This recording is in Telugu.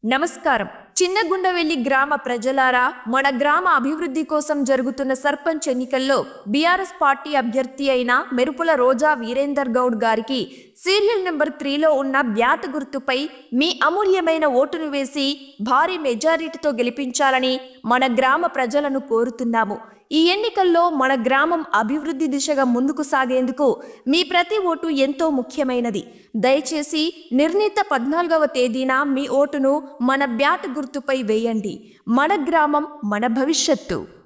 నమస్కారం చిన్నగుండవెల్లి గ్రామ ప్రజలారా మన గ్రామ అభివృద్ధి కోసం జరుగుతున్న సర్పంచ్ ఎన్నికల్లో బీఆర్ఎస్ పార్టీ అభ్యర్థి అయిన మెరుపుల రోజా వీరేందర్ గౌడ్ గారికి సీరియల్ నెంబర్ త్రీలో ఉన్న బ్యాట్ గుర్తుపై మీ అమూల్యమైన ఓటును వేసి భారీ మెజారిటీతో గెలిపించాలని మన గ్రామ ప్రజలను కోరుతున్నాము ఈ ఎన్నికల్లో మన గ్రామం అభివృద్ధి దిశగా ముందుకు సాగేందుకు మీ ప్రతి ఓటు ఎంతో ముఖ్యమైనది దయచేసి నిర్ణీత పద్నాలుగవ తేదీన మీ ఓటును మన బ్యాట్ గుర్తుపై వేయండి మన గ్రామం మన భవిష్యత్తు